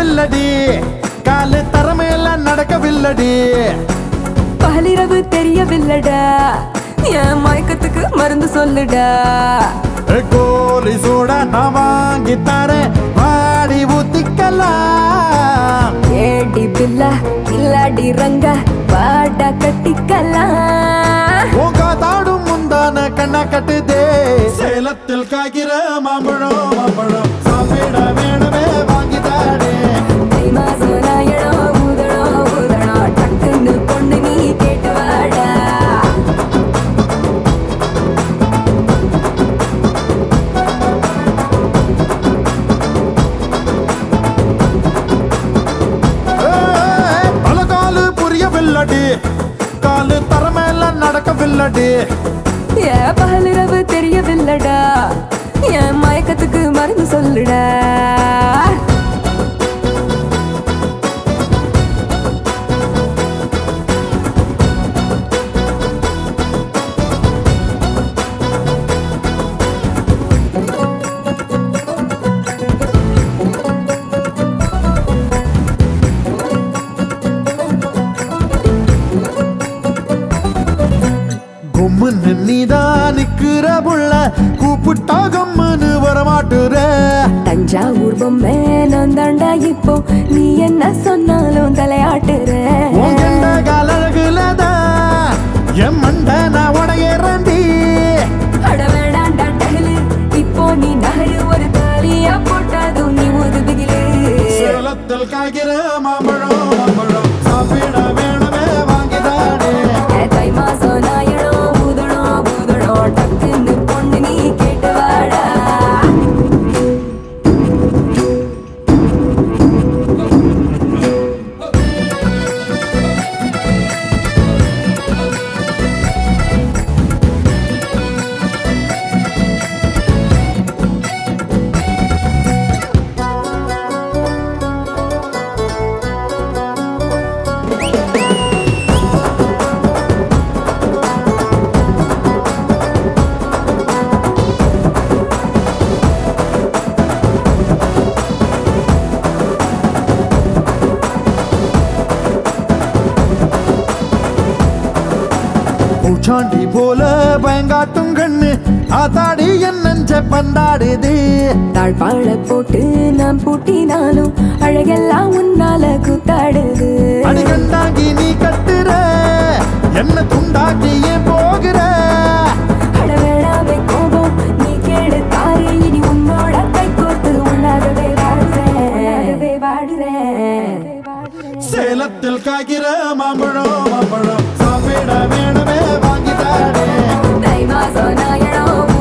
தெரியவில்லடி காலு தரமேல நடக்கவில்லடி பகலிரவு தெரியவில்லடா என் மயக்கத்துக்கு மருந்து சொல்லுடா ஏ, கோலி சூட நான் வாங்கி தரேன் வாடி ஊத்திக்கலாம் ஏடி பில்லா இல்லாடி ரங்க பாடா கட்டிக்கலாம் தாடும் முந்தான கண்ணா கட்டுதே சேலத்தில் காய்கிற மாம்பழம் மாம்பழம் சாப்பிட வேணுமே வாங்கி தாடே தை மாசம் நாயடோ ஊதடோ ஊதடோ டக்குன்னு பொண்ணு நீ கேட்டு வாடா பல காலு புரியவில்லடி காலு தரமேல நடக்கவில்லடி ஏ பகலிரவு தெரியவில்லடா என் மயக்கத்துக்கு மருந்து சொல்லுடா கும்முன்னு நீதான் நிக்கிற புள்ள கூப்பிட்டா கம்முன்னு வரமாட்டுற தஞ்சாவூர் பொம்மை நான் தாண்டா இப்போ நீ என்ன சொன்னாலும் தலையாட்டுற உன் கண்ட காலழகுலதான் என் மண்டை நான் உடையறண்டி அட வேண்டாண்டா டகலு இப்போ நீ நகரு ஒரு தாலியா போட்டாதும் நீ ஒரு பிகிலு சேலத்தில் காய்கிற மாம்பழம் மாம்பழம் சாப்பிட வேணுமே வாங்கி தாடே ஏ தை மாசம் நாயடோ ஊதடோ ஊதடோ டக்குன்னு பொண்ணு நீ கேட்டு வாடா பூச்சாண்டி போல பயங்காட்டும் கண்ணு ஆத்தாடி என் நெஞ்ச பந்தாடுது தாழ்பாழ போட்டு நான் பூட்டினாலும் அழகெல்லாம் உன்னால கூத்தாடுது அடி கண்டாங்கி நீ கட்டுற என்ன துண்டாக்கி ஏன் போகிற அட வேணாமே கோபம் நீ கேடு தாரு இனி உன்னோட கை கோர்த்து உன்னாகவே வாடுறேன் வாடுறேன் சேலத்தில் காய்கிற மாம்பழம் மாம்பழம் சாப்பிட வேணுமே வாங்கி தாடே தை மாசம் நாயடம்